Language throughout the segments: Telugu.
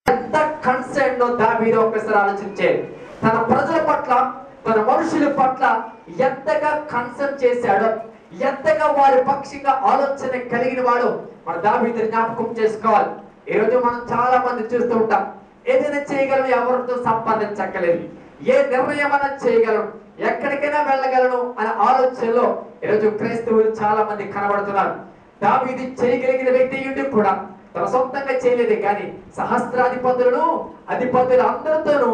ఎంత కన్సర్న్ దావీదు ఒకసారి ఆలోచించే తన ప్రజల పట్ల తన మనుషుల పట్ల ఎంతగా కన్సర్న్ చేశాడో ఎంతగా వారి పక్షంగా ఆలోచన కలిగిన వాడు మన దావీదుని జ్ఞాపకం చేసుకోవాలి ఈ రోజు మనం చాలా మంది చూస్తూ ఉంటాం ఏదైనా చేయగలం ఎవరితో సంపాదించక్కలేదు ఏ నిర్ణయం అయినా చేయగలను ఎక్కడికైనా వెళ్ళగలను అనే ఆలోచనలో ఈరోజు క్రైస్తవులు చాలా మంది కనబడుతున్నారు దావీదు చేయగలిగిన వ్యక్తి అయ్యుండి కూడా తన సొంతంగా చేయలేదు కానీ సహస్రాధిపతులను అధిపతులు అందరితోనూ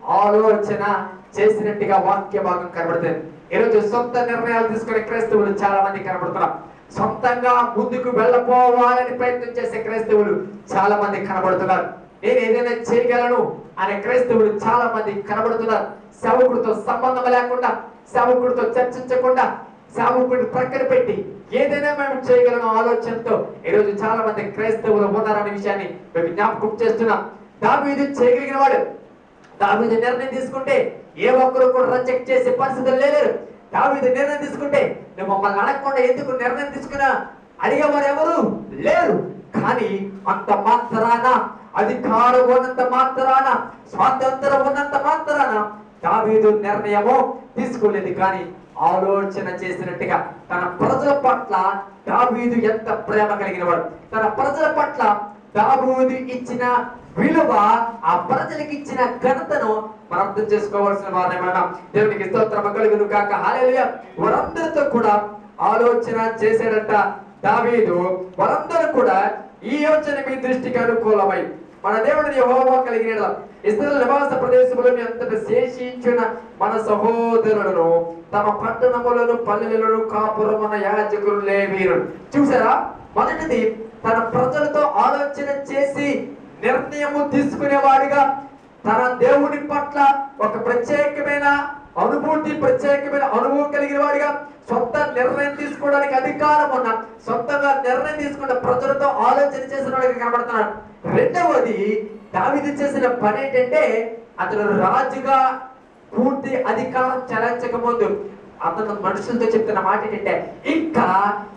ఆలోచన చేసినట్టుగా వాక్య భాగం కనబడుతుంది ఈరోజు సొంత నిర్ణయాలు తీసుకునే క్రైస్తవులు చాలా మంది కనబడుతున్నారు సొంతంగా ముందుకు వెళ్ళపోవాలని ప్రయత్నం చేసే క్రైస్తవులు చాలా మంది కనబడుతున్నారు నేను ఏదైనా చేయగలను అనే క్రైస్తవులు చాలా మంది కనబడుతున్నారు సేవకుడితో సంబంధం లేకుండా సేవకుడితో చర్చించకుండా సేవకుడిని ప్రక్కన పెట్టి ఏదైనా మేము చేయగలను ఆలోచనతో ఈరోజు చాలా మంది క్రైస్తవులు ఉన్నారనే విషయాన్ని మేము జ్ఞాపకం చేస్తున్నాం దావీదు చేయగలిగిన వాడు దావీదు నిర్ణయం తీసుకుంటే ఏ ఒక్కరు కూడా రిజెక్ట్ చేసే పరిస్థితులు లేరు దావీదు నిర్ణయం తీసుకుంటే నువ్వు మమ్మల్ని అడగకుండా ఎందుకు నిర్ణయం తీసుకున్నా అడిగేవారు ఎవరు లేరు కానీ అంత మాత్రాన అధికారం ఉన్నంత మాత్రాన స్వాతంత్రం ఉన్నంత మాత్రాన దావీదు నిర్ణయము తీసుకోలేదు కానీ ఆలోచన చేసినట్టుగా తన ప్రజల పట్ల దావీదు ఎంత ప్రేమ కలిగిన వాడు తన ప్రజల పట్ల దావీదు ఇచ్చిన విలువ ఆ ప్రజలకు ఇచ్చిన ఘనతను మనం అర్థం చేసుకోవాల్సిన వారమేనా దేవునికి స్తోత్రం కలుగును కాక హాలేలుయా వారందరితో కూడా ఆలోచన చేసేటంట దావీదు వారందరూ కూడా ఈ యోచన మీ దృష్టికి అనుకూలమై మన దేవుడిని యెహోవా కలిగిన ఇస్రాయేల్ నివాస ప్రదేశములో అంతటి శేషించిన మన సహోదరులను తమ పట్టణములను పల్లెలను కాపురమున యాజకులు లేవీరు చూసారా మొదటిది తన ప్రజలతో ఆలోచన చేసి నిర్ణయము తీసుకునేవాడిగా తన దేవుని పట్ల ఒక ప్రత్యేకమైన అనుభూతి ప్రత్యేకమైన అనుభవం కలిగిన వాడిగా సొంత నిర్ణయం తీసుకోవడానికి అధికారం ఉన్న సొంతంగా నిర్ణయం తీసుకున్న ప్రజలతో ఆలోచన చేసిన వాడిగా కనబడుతున్నాడు రెండవది దావిది చేసిన పని ఏంటంటే అతను రాజుగా పూర్తి అధికారం చెలాయించక ముందు అతను మనుషులతో చెప్తున్న మాట ఏంటంటే ఇంకా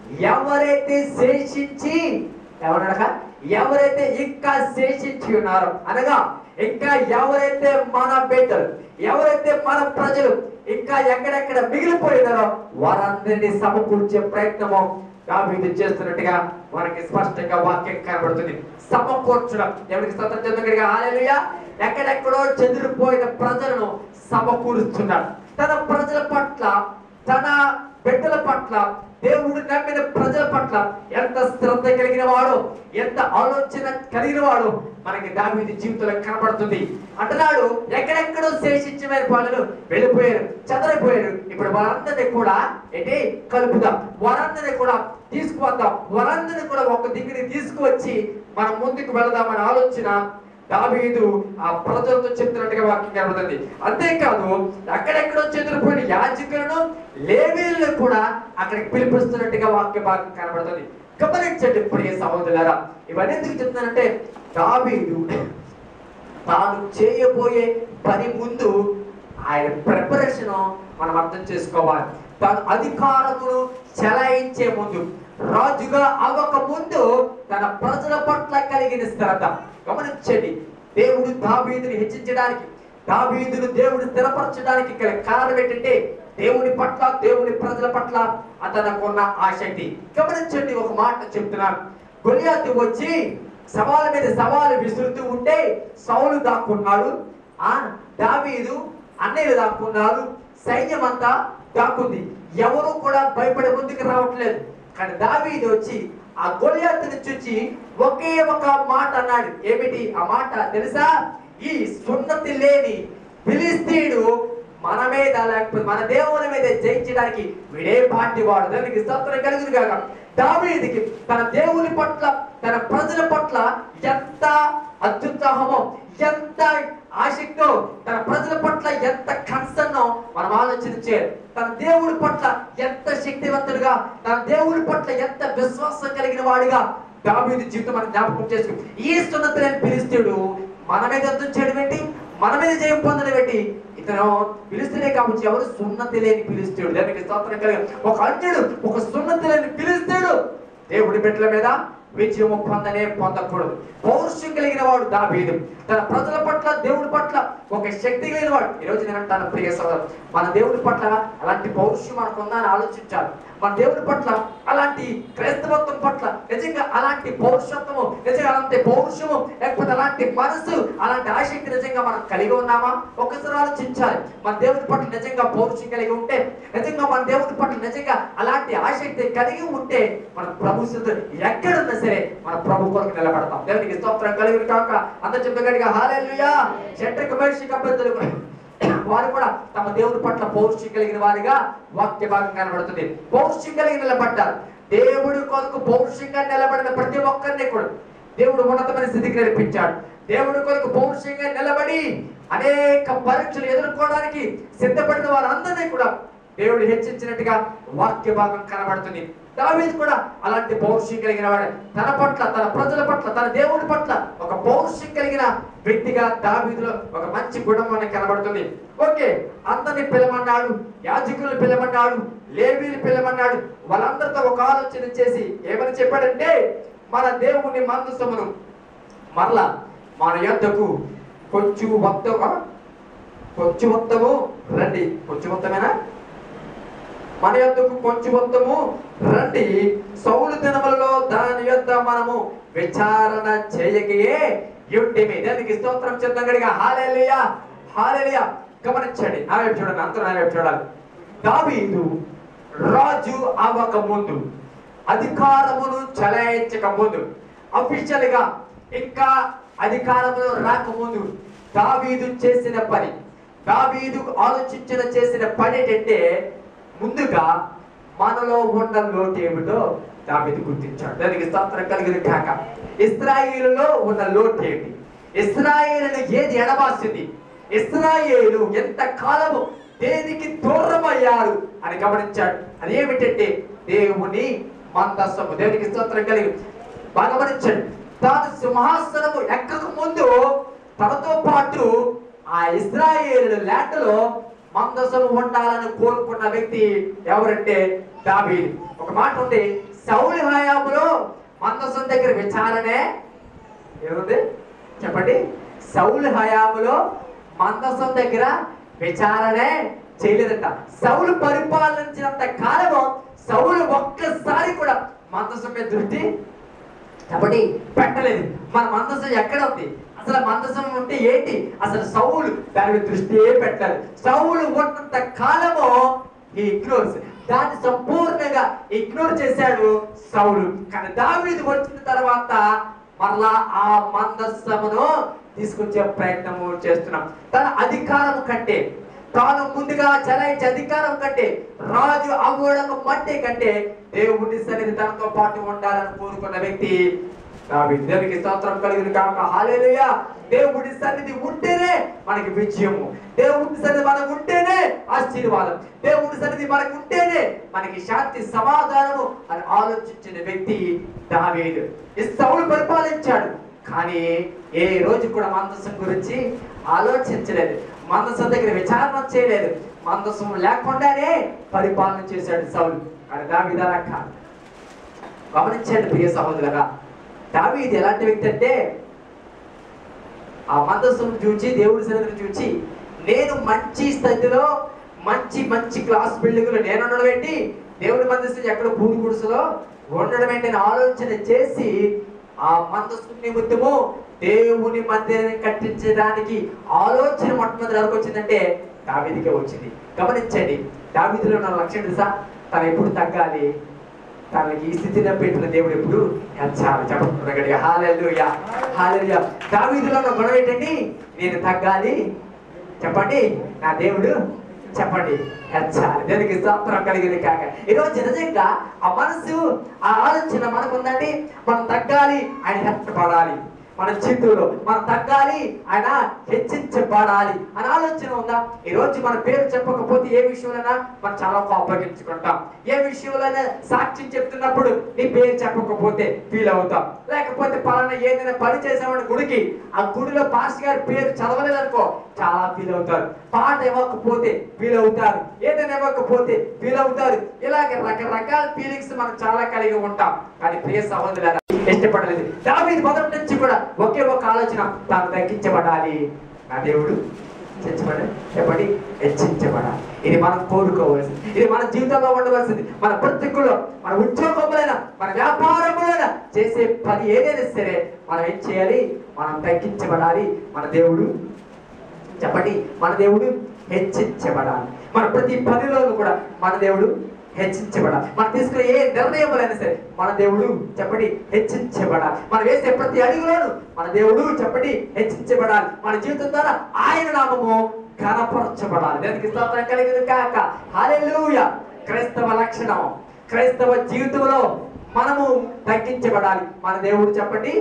ఎవరైతే శేషించి ఎవరనగా ఎవరైతే ఇంకా శేషించి ఉన్నారో అనగా ఇంకా ఎవరైతే మన బిడ్డలు ఎవరైతే మన ప్రజలు ఇంకా ఎక్కడెక్కడ మిగిలిపోయినారో వారందరినీ సమకూర్చే ప్రయత్నము దావీదు చేస్తున్నట్టుగా మనకి స్పష్టంగా వాక్యం కనబడుతుంది సమకూర్చడం ఎవరికి స్వతంత్రంగా హాలేలుయా ఎక్కడెక్కడో చెదిరిపోయిన ప్రజలను సమకూరుస్తున్నాడు తన ప్రజల పట్ల తన బిడ్డల పట్ల దేవుడు నమ్మిన ప్రజల పట్ల ఎంత శ్రద్ధ కలిగిన వాడు ఎంత ఆలోచన కలిగిన వాడు మనకి దావీది జీవితంలో కనబడుతుంది అంటున్నాడు ఎక్కడెక్కడో శేషించిన వాళ్ళు వెళ్ళిపోయారు చెదరైపోయారు ఇప్పుడు వారందరినీ కూడా ఏంటి కలుపుదాం వారందరినీ కూడా తీసుకువద్దాం వారందరినీ కూడా ఒక దిక్కుని తీసుకువచ్చి మనం ముందుకు వెళదామనే ఆలోచన దావీదు ఆ ప్రజలతో చెప్తున్నట్టుగా వాక్యం కనబడుతుంది అంతేకాదు అక్కడెక్కడో చెదిరిపోయిన యాజకులను లేవీలను కూడా అక్కడికి పిలిపిస్తున్నట్టుగా వాక్య భాగం కనబడుతుంది గమనించండి ప్రియ సహోదరులారా ఇవన్నీ ఎందుకు చెప్తున్నానంటే దావీదు తాను చేయబోయే పని ముందు ఆయన ప్రిపరేషన్ మనం అర్థం చేసుకోవాలి తాను అధికారమును చెలాయించే ముందు రాజుగా అవ్వక ముందు తన ప్రజల పట్ల కలిగిన శ్రద్ధ గమనించండి దేవుడు దావీదుని హెచ్చించడానికి దావీదును దేవుడు స్థిరపరచడానికి గల కారణం ఏంటంటే దేవుని పట్ల దేవుని ప్రజల పట్ల అతనుకున్న ఆసక్తి గమనించండి ఒక మాట చెప్తున్నాను గొలియాతు వచ్చి సవాల మీద సవాలు విసురుతూ ఉంటే సౌలు దాక్కున్నాడు ఆ దావీదు అన్నయ్యలు దాక్కున్నారు సైన్యం అంతా దాక్కుంది ఎవరు కూడా భయపడే ముందుకు రావట్లేదు కానీ దావీదు వచ్చి ఆ గొలియాతుని చూచి ఒకే ఒక మాట అన్నాడు ఏమిటి ఆ మాట తెలుసా ఈ సున్నతి లేని ఫిలిస్తీయుడు మన మీద లేకపోతే మన దేవుని మీద జయించడానికి వీడే పార్టీ వాడు దానికి స్తోత్రం కలుగును కాక దావీదికి తన దేవుని పట్ల తన ప్రజల పట్ల ఎంత అత్యుత్సాహమో ఎంత ఆసక్తో తన ప్రజల పట్ల ఎంత కన్సర్నో మనం ఆలోచన చేయాలి తన దేవుడి పట్ల ఎంత శక్తివంతుడిగా తన దేవుడి పట్ల ఎంత విశ్వాసం కలిగిన వాడిగా దావీదు జీవితం మనం జ్ఞాపకం చేసుకుని ఈ సున్నతులని పిలిస్తుడు మన మీద యుద్ధం చేయడం ఏంటి మన మీద జయం పొందడం ఏంటి ఇతను పిలుస్తూనే కావచ్చు ఎవరు సున్నతి లేని పిలుస్తాడు దానికి స్తోత్రం కలిగి ఒక అన్యుడు ఒక సున్నతి లేని పిలుస్తాడు దేవుడి బిడ్డల మీద విజయము పొందనే పొందకూడదు పౌరుషం కలిగిన వాడు దావీదు తన ప్రజల పట్ల దేవుడి పట్ల ఒక శక్తి కలిగిన వాడు ఈ రోజు నేను అంటాను ప్రియ సోదరు మన దేవుడి పట్ల అలాంటి పౌరుషం మనకు ఉందని ఆలోచించాలి మన దేవుడి పట్ల అలాంటి క్రైస్తవత్వం పట్ల నిజంగా అలాంటి పౌరుషత్వము నిజంగా అలాంటి పౌరుషము లేకపోతే అలాంటి మనసు అలాంటి ఆసక్తి నిజంగా మనం కలిగి ఉన్నామా ఒకసారి ఆలోచించాలి మన దేవుడి పట్ల నిజంగా పౌరుషం కలిగి ఉంటే నిజంగా మన దేవుడి పట్ల నిజంగా అలాంటి ఆసక్తి కలిగి ఉంటే మన ప్రభు సిద్ధుడు ఎక్కడున్నా సరే మన ప్రభు కొరకు నిలబడతాం దేవునికి స్తోత్రం కలిగి కాక అంత చెప్పగలిగా హాలేలుయా చెట్లకు మనిషి కబ్బెద్దలు వారు కూడా తమ దేవుడి పట్ల పౌరుషం కలిగిన వారిగా వాక్య భాగం కనబడుతుంది పౌరుషం కలిగి నిలబడ్డారు దేవుడి కొరకు పౌరుషంగా నిలబడిన ప్రతి ఒక్కరిని కూడా దేవుడు ఉన్నతమైన స్థితికి నడిపించాడు దేవుడి కొరకు పౌరుషంగా నిలబడి అనేక పరీక్షలు ఎదుర్కోవడానికి సిద్ధపడిన వారందరినీ కూడా దేవుడు హెచ్చించినట్టుగా వాక్య భాగం కనబడుతుంది దావీదు కూడా అలాంటి పౌరుషం కలిగిన వాడు తన పట్ల తన ప్రజల పట్ల తన దేవుడి పట్ల ఒక పౌరుషం కలిగిన వ్యక్తిగా దావీదులో ఒక మంచి గుణం మనకి కనబడుతుంది ఓకే అందరిని పిలవన్నాడు యాజకులను పిలవన్నాడు లేవీలు పిలవన్నాడు వాళ్ళందరితో ఒక ఆలోచన చేసి ఏమని చెప్పాడంటే మన దేవుని మందసమును మరలా మన యొద్దకు కొంచెం వద్దము కొంచెం వద్దము రండి కొంచెం వద్దమేనా మన యొద్దకు కొంచెం వద్దము రండి సౌలు దినములలో దాని యొద్ద మనము విచారణ చేయకయే యుంటిమి దానికి స్తోత్రం చెందగడిగా హాలేలియా హాలేలియా గమనించండి నా వైపు చూడండి అంతా నా వైపు చూడాలి దావీదు రాజు అవ్వక ముందు అధికారమును చలాయించక ముందు అఫీషియల్ గా ఇంకా అధికారములో రాకముందు దావీదు చేసిన పని దావీదు ఆలోచించిన చేసిన పని ఏంటంటే ముందుగా మనలో ఉన్న లోటు ఏమిటో దావీదు గుర్తించాడు దానికి స్తోత్రం కలిగిన కాక ఇస్రాయేలులో ఉన్న లోటు ఏమిటి ఇస్రాయేలును ఏది ఎడబాసింది ఇస్రాయేలు ఎంత కాలము దేనికి దూరమయ్యారు అని గమనించాడు అది ఏమిటంటే దేవుని మందస్సము దేవునికి స్తోత్రం కలిగి బాగా గమనించండి తాను సింహాసనము ఎక్కక ముందు తనతో పాటు ఆ ఇస్రాయేల్ ల్యాండ్ లో మందసం ఉండాలని కోరుకున్న వ్యక్తి ఎవరంటే దావీదు ఒక మాట ఉంది సౌలి హయాములో మందసం దగ్గర విచారణే ఏముంది చెప్పండి సౌలు హయాములో మందసం దగ్గర విచారణే చేయలేదంట సౌలు పరిపాలించినంత కాలము సౌలు ఒక్కసారి కూడా మందసం మీద దృష్టి కాబట్టి పెట్టలేదు మన మందసం ఎక్కడ ఉంది అసలు మందసం ఉంటే ఏంటి అసలు సౌలు దాని మీద దృష్టి పెట్టలేదు సౌలు ఉన్నంత కాలము ఈ ఇగ్నోర్స్ దాన్ని సంపూర్ణంగా ఇగ్నోర్ చేశాడు సౌలు కానీ దావీదు వచ్చిన తర్వాత మరలా ఆ మందస్సమును తీసుకొచ్చే ప్రయత్నము చేస్తున్నాం తన అధికారం కంటే తాను ముందుగా చలాయించే అధికారం కంటే రాజు అవ్వడం మట్టే కంటే దేవుడి సన్నిధి తనతో పాటు ఉండాలని కోరుకున్న వ్యక్తి దావీదు. దేవునికి స్తోత్రం కలిగిన కాక హాలేలుయా దేవుడి సన్నిధి ఉంటేనే మనకి విజయము దేవుడి సన్నిధి మనకు ఉంటేనే ఆశీర్వాదం దేవుడి సన్నిధి మనకు ఉంటేనే మనకి శాంతి సమాధానము అని ఆలోచించిన వ్యక్తి దావీదు ఈ సౌలు పరిపాలించాడు కానీ ఏ రోజు కూడా మందసం గురించి ఆలోచించలేదు మందసం దగ్గర విచారణ చేయలేదు మందసం లేకుండానే పరిపాలన చేశాడు సౌలు కానీ దావీదు అలా కాదు గమనించండి ప్రియ సహోదరులరా దావీదు ఎలాంటి వ్యక్తి అంటే ఆ మందస్సును చూచి దేవుడి సన్నిధిని చూచి నేను మంచి స్థితిలో మంచి మంచి క్లాస్ బిల్డింగ్ లో నేను ఉండడం ఏంటి దేవుడి మందస్సు ఎక్కడ భూమి గుడిసెలో ఉండడం ఏంటి అని ఆలోచన చేసి ఆ మందస్సు నిమిత్తము దేవుని మందిరాన్ని కట్టించడానికి ఆలోచన మొట్టమొదటి ఎవరికి వచ్చిందంటే దావీదికే వచ్చింది గమనించండి దావీదిలో ఉన్న లక్ష్యం తెలుసా తను ఎప్పుడు తగ్గాలి తనకి ఈ స్థితిలో పెట్టిన దేవుడు ఎప్పుడు హెచ్చాలి చెప్పండి హాలెలుయా హాలెలుయా దావీదులో ఉన్న గొడవ ఏంటండి నేను తగ్గాలి చెప్పండి నా దేవుడు చెప్పండి హెచ్చాలి దేనికి స్తోత్రం కలిగింది కాక ఈరోజు నిజంగా ఆ మనసు ఆ ఆలోచన మనకు ఉందండి మనం తగ్గాలి ఆయన హెచ్చపడాలి మన జీవితంలో మనం తగ్గాలి ఆయన హెచ్చించబడాలి అని ఆలోచన ఉందా ఈ రోజు మన పేరు చెప్పకపోతే ఏ విషయంలోనైనా మనం చాలా కోపగించుకుంటాం ఏ విషయంలోనే సాక్ష్యం చెప్తున్నప్పుడు నీ పేరు చెప్పకపోతే ఫీల్ అవుతాం లేకపోతే పలానా ఏదైనా పని చేసామని గుడికి ఆ గుడిలో పాస్ గారి పేరు చదవలేదనుకో చాలా ఫీల్ అవుతారు పాట ఇవ్వకపోతే ఫీల్ అవుతారు ఏదైనా ఇవ్వకపోతే ఫీల్ అవుతారు ఇలాగ రకరకాల ఫీలింగ్స్ మనం చాలా కలిగి ఉంటాం కానీ ప్రియ సహోదరులారా ఇష్టపడలేదు దావీదు మొదటి నుంచి కూడా ఒకే ఒక ఆలోచన తాను తగ్గించబడాలి నా దేవుడు హెచ్చించబడాలి చెప్పండి హెచ్చించబడాలి ఇది మనం కోరుకోవాల్సింది ఇది మన జీవితంలో ఉండవలసింది మన బ్రతుకుల్లో మన ఉద్యోగములైనా మన వ్యాపారములైనా చేసే పని ఏదైనా సరే మనం ఏం చేయాలి మనం తగ్గించబడాలి మన దేవుడు చెప్పండి మన దేవుడు హెచ్చించబడాలి మన ప్రతి పనిలోనూ కూడా మన దేవుడు హెచ్చించబడాలి మనం తీసుకునే ఏ నిర్ణయములైనా సరే మన దేవుడు చెప్పండి హెచ్చించబడాలి మనం వేసే ప్రతి అడుగులోను మన దేవుడు చెప్పండి హెచ్చించబడాలి మన జీవితం ద్వారా ఆయన నామము ఘనపరచబడాలి దానికి స్తోత్రం కలిగింది కాక హల్లెలూయా క్రైస్తవ లక్షణం క్రైస్తవ జీవితంలో మనము తగ్గించబడాలి మన దేవుడు చెప్పండి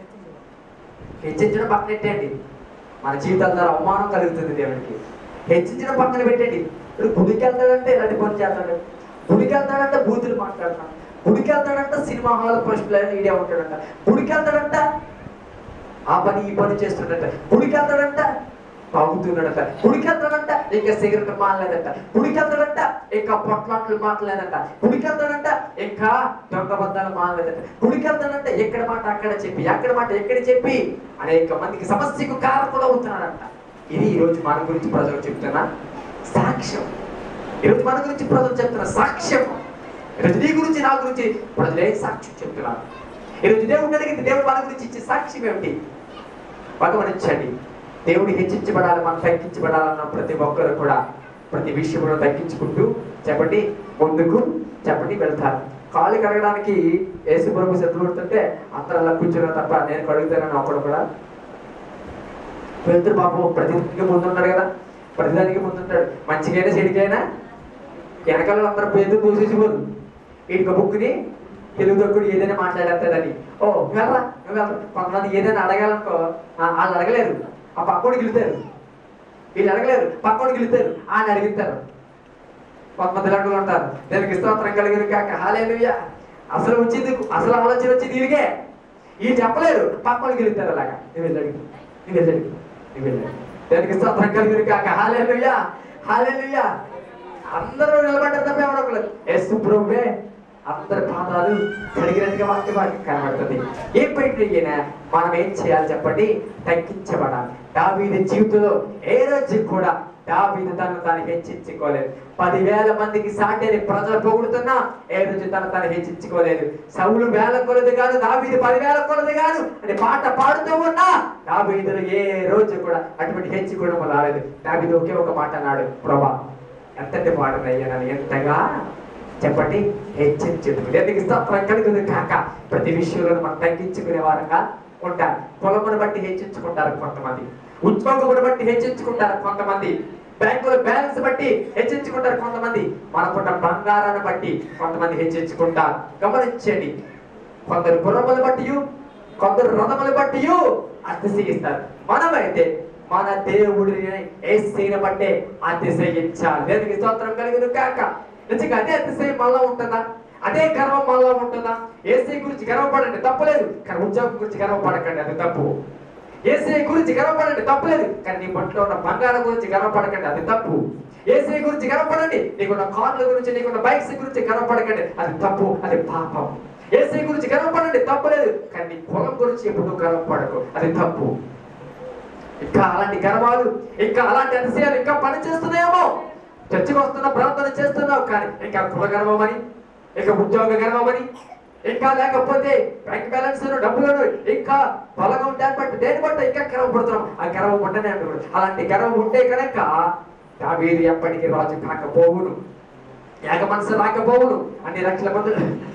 హెచ్చించడం పక్కన పెట్టండి మన జీవితాల ద్వారా అవమానం కలుగుతుంది దేవుడికి హెచ్చించడం పక్కన పెట్టండి ఇప్పుడు గుడికి వెళ్తాడంటే ఇలాంటి పని చేస్తాడు గుడికి వెళ్తాడంటే బూతులు మాట్లాడతాడు గుడికి వెళ్తాడంట సినిమా హాల్ ఫస్ట్ మీడియా ఉంటాడంట గుడికి వెళ్తాడంట ఆ పని ఈ పని చేస్తుండట గుడికి వెళ్తాడంట తాగుతున్నాడట గుడికి వెళ్తాడంట ఇంకా సిగరెట్ మానలేదంట గుడికి వెళ్తాడంట ఇంకా పొట్లాట్లు మాట్లాడలేదంట గుడికి వెళ్తాడంట ఇంకా దొంగబద్దాలు మానలేదంట గుడికి వెళ్తాడంట ఎక్కడ మాట అక్కడ చెప్పి ఎక్కడ మాట ఎక్కడ చెప్పి అనేక మందికి సమస్యకు కారకుడు అవుతున్నాడంట ఇది ఈ రోజు మన గురించి ప్రజలు చెప్తున్న సాక్ష్యం ఈరోజు మన గురించి ప్రజలు చెప్తున్న సాక్ష్యం ఈరోజు నీ గురించి నా గురించి ప్రజలు ఏం సాక్ష్యం చెప్తున్నారు ఈరోజు దేవుడు అడిగింది దేవుడు మన గురించి ఇచ్చే సాక్ష్యం ఏమిటి భగవనించండి దేవుడు హెచ్చించబడాలి మనం తగ్గించబడాలన్న ప్రతి ఒక్కరు కూడా ప్రతి విషయంలో తగ్గించుకుంటూ చెప్పండి ముందుకు చెప్పండి వెళ్తారు కాళ్ళు కడగడానికి ఏసు ప్రభు చెట్లు కొడుతుంటే అందరూ అలా కూర్చున్నా తప్ప నేను కడుగుతానని ఒకడు కూడా వెళ్తారు పాపం ప్రతిదానికి ముందుంటాడు కదా ప్రతిదానికి ముందుంటాడు మంచిగైనా చెడికైనా వెనకాల అందరూ పేరు దూసేసిపోదు ఇంక బుక్ని తెలుగు దొక్కుడు ఏదైనా మాట్లాడేస్తాడని ఓ వెళ్ళరా వెళ్ళరా కొంతమంది ఏదైనా అడగాలనుకో ఆ, వాళ్ళు అడగలేరు ఆ పక్కోడు గెలుతారు వీళ్ళు అడగలేరు పక్కోడు గెలుతారు ఆయన అడిగిస్తారు కొంతమంది అడుగులు ఉంటారు దీనికి స్తోత్రం కలిగిన కాక హాలేలుయ్య అసలు వచ్చింది అసలు ఆలోచన వచ్చింది వీరికే ఈ చెప్పలేరు పక్కోడు గెలుతారు అలాగా నువ్వు వెళ్ళడి నువ్వు వెళ్ళడి నువ్వు వెళ్ళడి దానికి స్తోత్రం కలిగిన కాక హాలేలుయ్య హాలేలుయ్య అందరూ నిలబడ్డారు తప్ప ఎవరొకరు యేసు ప్రభువే అందరి పాదాలు కడిగినట్టుగా వాక్య వాక్యం కనబడుతుంది ఏ ప్రక్రియన మనం ఏం చేయాలి చెప్పండి తగ్గించబడాలి దావీది జీవితంలో ఏ రోజు కూడా దావీదు తను తాను హెచ్చించుకోలేదు పదివేల మందికి సాటి ప్రజలు పొగుడుతున్నా ఏ రోజు తను తాను హెచ్చించుకోలేదు సౌలు వేల కొలది కాదు దావీదు పదివేల కొలది కాదు అని పాట పాడుతూ ఉన్నా దావీదులు ఏ రోజు కూడా అటువంటి హెచ్చుకోవడం రాలేదు దావీదు ఒకే ఒక మాట అన్నాడు ప్రభా ఎంతటి వాడనయ్యా నన్ను ఎంతగా చెప్పండి హెచ్చరించుకుని ఎందుకు స్తోత్రం కలుగుతుంది కాక ప్రతి విషయంలో మనం తగ్గించుకునే వారంగా ఉంటారు పొలమును బట్టి హెచ్చించుకుంటారు కొంతమంది ఉద్యోగమును బట్టి హెచ్చించుకుంటారు కొంతమంది బ్యాంకుల బ్యాలెన్స్ బట్టి హెచ్చించుకుంటారు కొంతమంది మనకున్న బంగారాన్ని బట్టి కొంతమంది హెచ్చించుకుంటారు గమనించండి కొందరు గుర్రములు బట్టి కొందరు రథములు బట్టి అతిశయిస్తారు మనమైతే మన దేవుడిని ఏసైన బట్టే అతిశయించాలి దేవునికి స్తోత్రం కలిగిన కాక నిజంగా అదే అతిశయం మనలో ఉంటుందా అదే గర్వం మనలో ఉంటుందా ఏసై గురించి గర్వపడండి తప్పలేదు కానీ ఉద్యోగం గురించి గర్వపడకండి అది తప్పు ఏసై గురించి గర్వపడండి తప్పలేదు కానీ నీ బట్లో ఉన్న బంగారం గురించి గర్వపడకండి అది తప్పు ఏసై గురించి గర్వపడండి నీకున్న కార్ల గురించి నీకున్న బైక్స్ గురించి గర్వపడకండి అది తప్పు అది పాపం ఏసై గురించి గర్వపడండి తప్పలేదు కానీ నీ కులం గురించి ఎప్పుడు గర్వపడకు అది తప్పు ఇంకా అలాంటి గర్వాలు ఇంకా అలాంటి అతిశయాలు ఇంకా పని చేస్తున్నాయేమో చర్చకు వస్తున్న ప్రార్థన చేస్తున్నావు కానీ ఇంకా కుల గర్వమని ఇంకా ఉద్యోగ గర్వమని ఇంకా లేకపోతే బ్యాంక్ బ్యాలెన్స్ డబ్బులను ఇంకా పొలగా దాన్ని బట్టి దేని బట్టి ఇంకా గర్వపడుతున్నాం ఆ గర్వం ఉండనే అంటున్నాడు అలాంటి గర్వం ఉంటే కనుక దావీదు ఎప్పటికీ రాజు కాకపోవును ఏక మనసు రాకపోవును అన్ని లక్షల మంది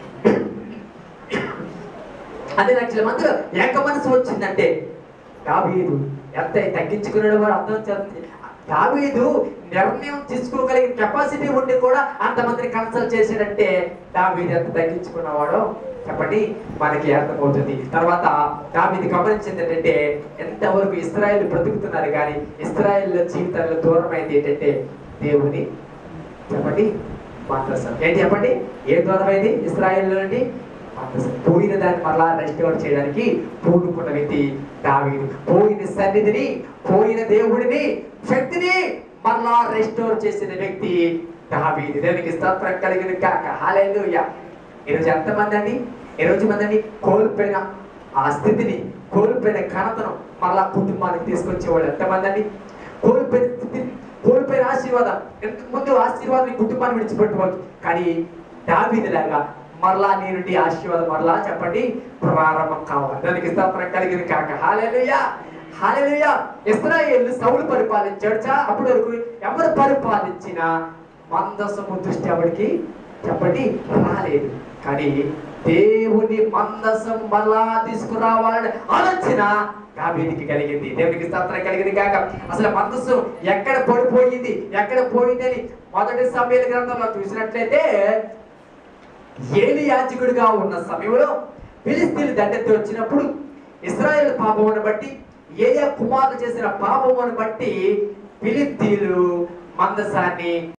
అన్ని లక్షల మందిలో ఏక మనసు వచ్చిందంటే దావీదు ఎంత తగ్గించుకున్నాడు వాడు అర్థం చేస్తుంది దావీదు నిర్ణయం తీసుకోగలిగిన కెపాసిటీ ఉండి కూడా అంతమందిని కన్సల్ట్ చేశాడంటే దావీదు ఎంత తగ్గించుకున్నవాడో చెప్పండి మనకి అర్థమవుతుంది తర్వాత దావీది గమనించింది ఏంటంటే ఎంతవరకు ఇస్రాయేల్ బ్రతుకుతున్నారు కానీ ఇస్రాయేల్ జీవితాల్లో దూరమైంది ఏంటంటే దేవుని చెప్పండి మాట్లాడతాం ఏంటి చెప్పండి ఏ దూరమైంది ఇస్రాయేల్ నుండి మాట్లాడతాం. పోయిన దాన్ని మరలా రెస్టోర్ చేయడానికి పూనుకున్న వ్యక్తి దావీదు పోయిన సన్నిధిని పోయిన దేవుడిని శక్తిని మరలా రెస్టోర్ చేసిన వ్యక్తి దావీదు దేవునికి స్తోత్రం కలిగిన కాక హాలేలుయ ఈరోజు ఎంతమంది అండి ఈ రోజు మందిని కోల్పోయిన ఆ స్థితిని కోల్పోయిన ఘనతను మరలా కుటుంబానికి తీసుకొచ్చేవాళ్ళు ఎంతమంది అండి కోల్పోయిన స్థితిని కోల్పోయిన ఆశీర్వాదం ఇంతకు ముందు ఆశీర్వాదం ఈ కుటుంబాన్ని విడిచిపెట్టవచ్చు కానీ దావీదిలాగా మరలా నీ నుండి ఆశీర్వాదం మరలా చెప్పండి ప్రారంభం కావాలి దానికి స్తోత్రం కలిగింది కాక హాలేలుయా హాలేలుయా ఇస్రాయేల్ సౌలు పరిపాలించాడు చా అప్పటి వరకు ఎవరు పరిపాలించినా మందసము దృష్టి ఎవరికి చెప్పండి రాలేదు కానీ దేవుని మందసం మళ్ళా తీసుకురావాలని ఆలోచన దావీదికి కలిగింది దేవునికి స్తోత్రం కలిగింది కాక అసలు మందస్సు ఎక్కడ పడిపోయింది ఎక్కడ పోయిందని మొదటి సమయాల గ్రంథంలో చూసినట్లయితే ఏలి యాజకుడిగా ఉన్న సమయంలో ఫిలిస్తీన్లు దండెత్తి వచ్చినప్పుడు ఇస్రాయేల్ పాపమును బట్టి ఏలియా కుమారులు చేసిన పాపమును బట్టి ఫిలిస్తీన్లు మందసాన్ని